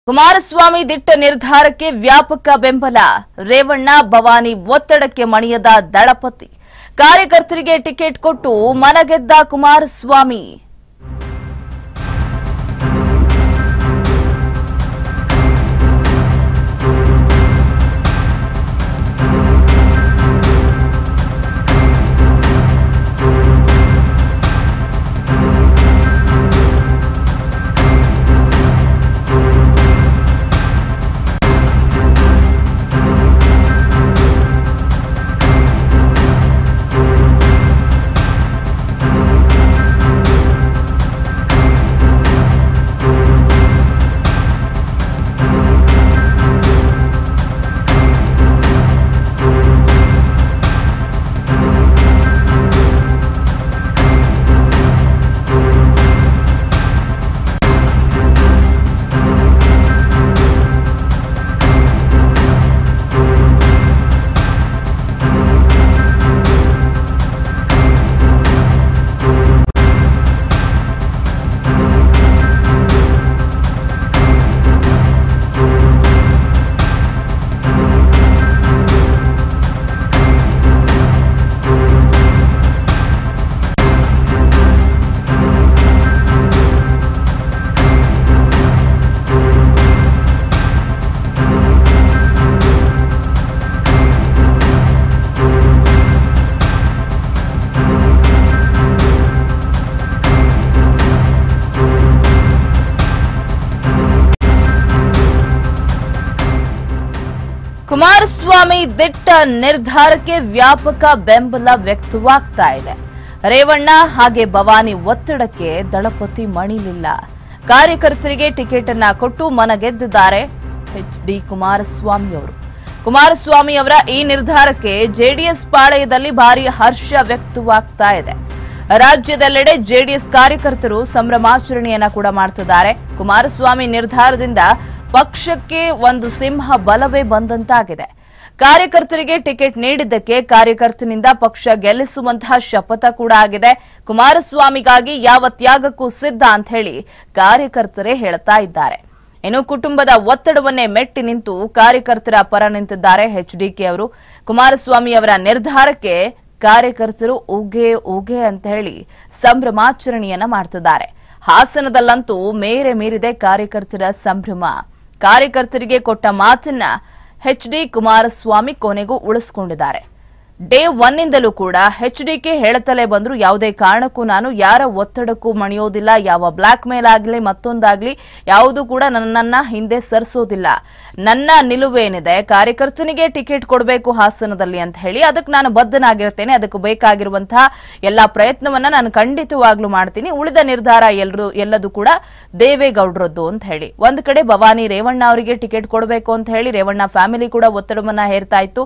ಕುಮಾರಸ್ವಾಮಿ ದಿಟ್ಟ ನಿರ್ಧಾರಕ್ಕೆ ವ್ಯಾಪಕ ಬೆಂಬಲ ರೇವಣ್ಣ ಭವಾನಿ ಒತ್ತಡಕ್ಕೆ ಮಣಿಯದ ದಳಪತಿ ಕಾರ್ಯಕರ್ತರಿಗೆ ಟಿಕೆಟ್ ಕೊಟ್ಟು ಮನಗೆದ್ದ ಕುಮಾರಸ್ವಾಮಿ ಕುಮಾರಸ್ವಾಮಿ ದಿಟ್ಟ ನಿರ್ಧಾರಕ್ಕೆ ವ್ಯಾಪಕ ಬೆಂಬಲ ವ್ಯಕ್ತವಾಗ್ತಾ ಇದೆ ರೇವಣ್ಣ ಹಾಗೆ ಭವಾನಿ ಒತ್ತಡಕ್ಕೆ ದಳಪತಿ ಮಣಿಲಿಲ್ಲ ಕಾರ್ಯಕರ್ತರಿಗೆ ಟಿಕೆಟ್ ಅನ್ನ ಕೊಟ್ಟು ಮನಗೆದ್ದಿದ್ದಾರೆ ಎಚ್ ಡಿ ಕುಮಾರಸ್ವಾಮಿ ಅವರು ಕುಮಾರಸ್ವಾಮಿ ಅವರ ಈ ನಿರ್ಧಾರಕ್ಕೆ ಜೆಡಿಎಸ್ ಪಾಳಯದಲ್ಲಿ ಭಾರಿ ಹರ್ಷ ವ್ಯಕ್ತವಾಗ್ತಾ ಇದೆ ರಾಜ್ಯದೆಲ್ಲೆಡೆ ಜೆಡಿಎಸ್ ಕಾರ್ಯಕರ್ತರು ಸಂಭ್ರಮಾಚರಣೆಯನ್ನ ಕೂಡ ಮಾಡ್ತಿದ್ದಾರೆ ಕುಮಾರಸ್ವಾಮಿ ನಿರ್ಧಾರದಿಂದ ಪಕ್ಷಕ್ಕೆ ಒಂದು ಸಿಂಹ ಬಲವೇ ಬಂದಂತಾಗಿದೆ ಕಾರ್ಯಕರ್ತರಿಗೆ ಟಿಕೆಟ್ ನೀಡಿದ್ದಕ್ಕೆ ಕಾರ್ಯಕರ್ತನಿಂದ ಪಕ್ಷ ಗೆಲ್ಲಿಸುವಂತಹ ಶಪಥ ಕೂಡ ಆಗಿದೆ ಕುಮಾರಸ್ವಾಮಿಗಾಗಿ ಯಾವ ತ್ಯಾಗಕ್ಕೂ ಸಿದ್ಧ ಅಂತ ಹೇಳಿ ಕಾರ್ಯಕರ್ತರೇ ಹೇಳ್ತಾ ಇದ್ದಾರೆ ಇನ್ನು ಕುಟುಂಬದ ಒತ್ತಡವನ್ನೇ ಮೆಟ್ಟಿ ನಿಂತು ಕಾರ್ಯಕರ್ತರ ಪರ ನಿಂತಿದ್ದಾರೆ ಎಚ್ಡಿಕೆ ಅವರು ಕುಮಾರಸ್ವಾಮಿ ಅವರ ನಿರ್ಧಾರಕ್ಕೆ ಕಾರ್ಯಕರ್ತರು ಉಗೆ ಉಗೆ ಅಂತ ಹೇಳಿ ಸಂಭ್ರಮಾಚರಣೆಯನ್ನ ಮಾಡ್ತಿದ್ದಾರೆ ಹಾಸನದಲ್ಲಂತೂ ಮೇರೆ ಮೀರಿದೆ ಕಾರ್ಯಕರ್ತರ ಸಂಭ್ರಮ ಕಾರ್ಯಕರ್ತರಿಗೆ ಕೊಟ್ಟ ಮಾತನ್ನ ಎಚ್ ಡಿ ಕುಮಾರಸ್ವಾಮಿ ಕೊನೆಗೂ ಉಳಿಸಿಕೊಂಡಿದ್ದಾರೆ ಡೇ ಒನ್ನಿಂದಲೂ ಕೂಡ ಎಚ್ ಡಿಕೆ ಹೇಳುತ್ತಲೇ ಬಂದ್ರು ಯಾವುದೇ ಕಾರಣಕ್ಕೂ ನಾನು ಯಾರ ಒತ್ತಡಕ್ಕೂ ಮಣಿಯೋದಿಲ್ಲ ಯಾವ ಬ್ಲಾಕ್ ಮೇಲ್ ಆಗಲಿ ಮತ್ತೊಂದಾಗ್ಲಿ ಯಾವುದು ಕೂಡ ನನ್ನನ್ನ ಹಿಂದೆ ಸರಿಸೋದಿಲ್ಲ ನನ್ನ ನಿಲುವೇನಿದೆ ಕಾರ್ಯಕರ್ತನಿಗೆ ಟಿಕೆಟ್ ಕೊಡಬೇಕು ಹಾಸನದಲ್ಲಿ ಅಂತ ಹೇಳಿ ಅದಕ್ಕೆ ನಾನು ಬದ್ಧನಾಗಿರ್ತೇನೆ ಅದಕ್ಕೆ ಬೇಕಾಗಿರುವಂತಹ ಎಲ್ಲಾ ಪ್ರಯತ್ನವನ್ನ ನಾನು ಖಂಡಿತವಾಗ್ಲೂ ಮಾಡ್ತೀನಿ ಉಳಿದ ನಿರ್ಧಾರ ಎಲ್ಲರೂ ಎಲ್ಲದು ಕೂಡ ದೇವೇಗೌಡರದ್ದು ಅಂತ ಹೇಳಿ ಒಂದ್ ಕಡೆ ಭವಾನಿ ರೇವಣ್ಣ ಅವರಿಗೆ ಟಿಕೆಟ್ ಕೊಡಬೇಕು ಅಂತ ಹೇಳಿ ರೇವಣ್ಣ ಫ್ಯಾಮಿಲಿ ಕೂಡ ಒತ್ತಡವನ್ನ ಹೇರ್ತಾ ಇತ್ತು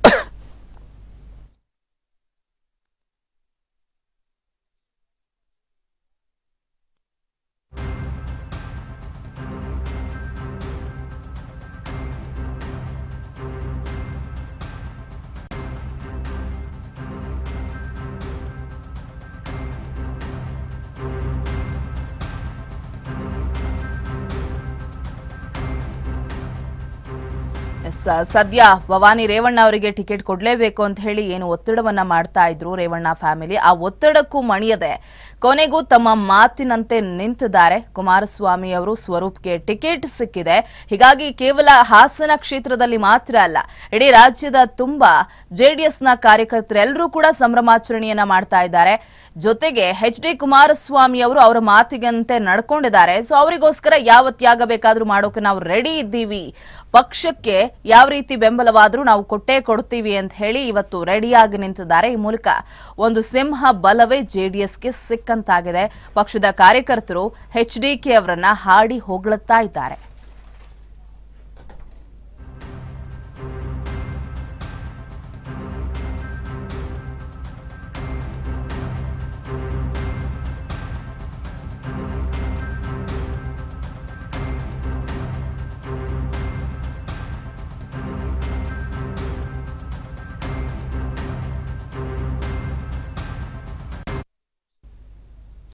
ಸ- ಸದ್ಯ ಭವಾನಿ ರೇವಣ್ಣ ಅವರಿಗೆ ಟಿಕೆಟ್ ಕೊಡ್ಲೇಬೇಕು ಅಂತ ಹೇಳಿ ಏನು ಒತ್ತಡವನ್ನ ಮಾಡ್ತಾ ಇದ್ರು ರೇವಣ್ಣ ಫ್ಯಾಮಿಲಿ ಆ ಒತ್ತಡಕ್ಕೂ ಮಣಿಯದೆ ಕೊನೆಗೂ ತಮ್ಮ ಮಾತಿನಂತೆ ನಿಂತಿದ್ದಾರೆ ಕುಮಾರಸ್ವಾಮಿ ಅವರು ಸ್ವರೂಪ್ಗೆ ಟಿಕೆಟ್ ಸಿಕ್ಕಿದೆ ಹೀಗಾಗಿ ಕೇವಲ ಹಾಸನ ಕ್ಷೇತ್ರದಲ್ಲಿ ಮಾತ್ರ ಅಲ್ಲ ಇಡೀ ರಾಜ್ಯದ ತುಂಬಾ ಜೆಡಿಎಸ್ನ ಕಾರ್ಯಕರ್ತರೆಲ್ಲರೂ ಕೂಡ ಸಂಭ್ರಮಾಚರಣೆಯನ್ನ ಮಾಡ್ತಾ ಇದ್ದಾರೆ ಜೊತೆಗೆ ಎಚ್ ಡಿ ಕುಮಾರಸ್ವಾಮಿ ಅವರು ಅವರ ಮಾತಿಗಂತೆ ನಡ್ಕೊಂಡಿದ್ದಾರೆ ಸೊ ಅವರಿಗೋಸ್ಕರ ಯಾವ ತ್ಯಾಗ ಬೇಕಾದ್ರೂ ಮಾಡೋಕೆ ನಾವು ರೆಡಿ ಇದ್ದೀವಿ ಪಕ್ಷಕ್ಕೆ ಯಾವ ರೀತಿ ಬೆಂಬಲವಾದ್ರೂ ನಾವು ಕೊಟ್ಟೇ ಕೊಡ್ತೀವಿ ಅಂತ ಹೇಳಿ ಇವತ್ತು ರೆಡಿಯಾಗಿ ನಿಂತಿದ್ದಾರೆ ಈ ಮೂಲಕ ಒಂದು ಸಿಂಹ ಬಲವೇ ಜೆಡಿಎಸ್ಗೆ ಸಿಕ್ಕಂತಾಗಿದೆ ಪಕ್ಷದ ಕಾರ್ಯಕರ್ತರು ಎಚ್ ಡಿ ಕೆ ಅವರನ್ನ ಹಾಡಿ ಹೊಗಳುತ್ತಾ ಇದ್ದಾರೆ